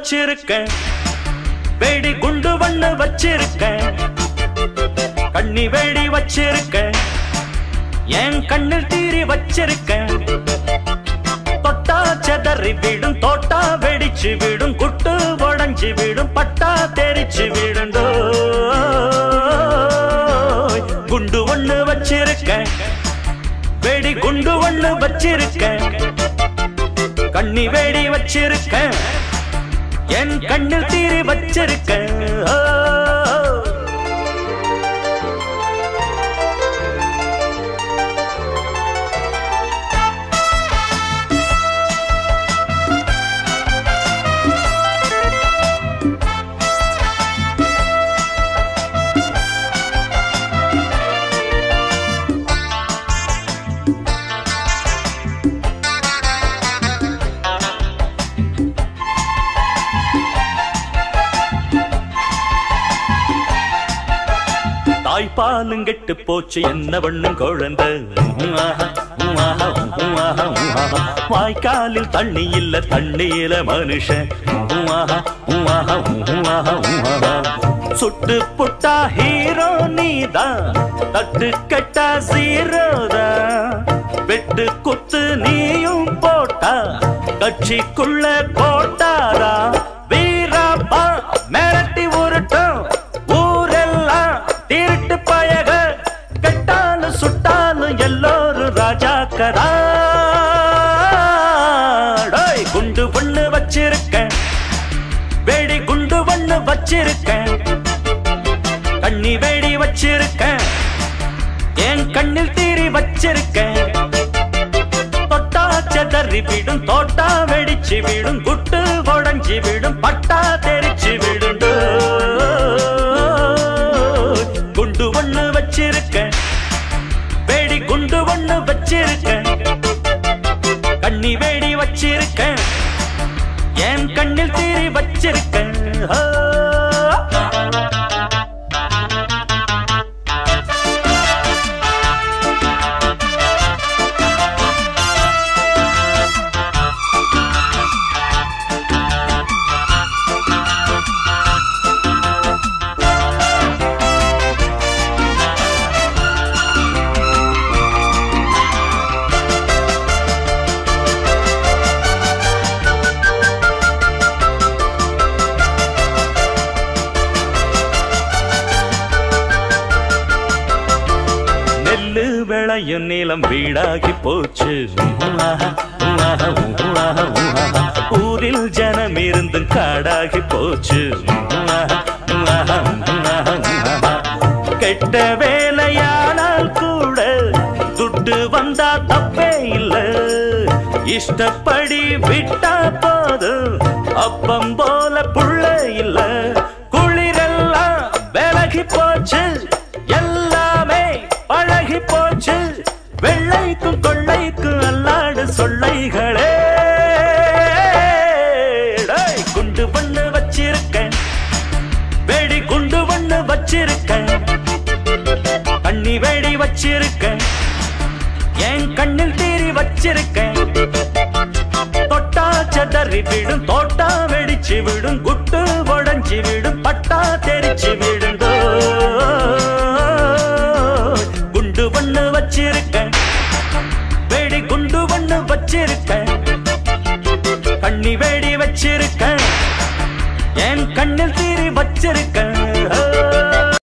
வச்சிருக்கேன் வெடி குண்டு ஒண்ணு வச்சிருக்கேன் கண்ணி வெடி வச்சிருக்கேன் என் கண்ணில் தீரி வச்சிருக்கேன் தொட்டா செதறி விடும் தோட்டா வெடிச்சு விடும் குட்டு உடஞ்சு விடும் பட்டா தெரிச்சு விடுண்டோ குண்டு ஒண்ணு வச்சிருக்கேன் வெடி குண்டு ஒண்ணு வச்சிருக்கேன் கண்ணி வேடி வச்சிருக்கேன் என் கண்ணில் தீரி வச்சிருக்கேன் ஓ. தாய்ப்பாலும் கெட்டு போச்சு என்ன பண்ணும் குழந்தை ஆஹா, ஆஹா, ஆஹா, ஆஹா. வாய்க்காலில் தண்ணி இல்ல தண்ணீர மனுஷன் ஆஹா, ஆஹா, ஆஹா, ஆஹா. சுட்டு புட்டா ஹீரோ நீதான் தட்டு கட்டா ஜீரோதான் வெட்டு குத்து நீயும் போட்டா கட்சிக்குள்ள கோட்டாரா வீரப்பா மிரட்டி உருட்டும் ஊரெல்லாம் திருட்டு பயக கெட்டாலும் சுட்டாலும் எல்லோரும் ராஜாக்கரா டேய், குண்டு ஒண்ணு வச்சிருக்கேன் வெடி குண்டு ஒண்ணு வச்சிருக்கேன் கண்ணி வெடி வச்சிருக்கேன் என் கண்ணில் தீரி வச்சிருக்கேன் தொட்டா செதறி விடும் தோட்டா வெடிச்சு விடும் குட்டு உடஞ்சி விடும் பட்டா தெரிச்சு விடும் குண்டு ஒண்ணு வச்சிருக்கேன் வெடி குண்டு ஒண்ணு வச்சிருக்கேன் கண்ணி வேடி வச்சிருக்கேன் என் கண்ணில் தீரி வச்சிருக்கேன் ஆ. நெல்லு விளையும் நிலம் வீடாகி போச்சு ஆஹா, ஆஹா, ஆஹா, ஆஹா. ஊரில் ஜனம் இருந்தும் காடாகி போச்சு ஆஹா, ஆஹா, ஆஹா, ஆஹா. கெட்ட வேலையானால் கூட துட்டு வந்தா தப்பே இல்ல இஷ்டப்படி விட்டா போதும் அப்பம் போல புள்ள இல்ல குளிரெல்லாம் விலகி போச்சு எல்லாமே பழகி போச்சு வெள்ளைக்கும் கொள்ளைக்கும் அல்லாடு சொல்லைகளே டேய், குண்டு பண்ணு வச்சிருக்கேன் வெடி குண்டு பண்ணு வச்சிருக்கேன் கண்ணி வெடி வச்சிருக்கேன் என் கண்ணில் தீரி வச்சிருக்கேன் தொட்டா செதறி விடும் தோட்டா வெடிச்சு விடும் குட்டு உடஞ்சி விடும் பட்டா தெரிச்சு விடும்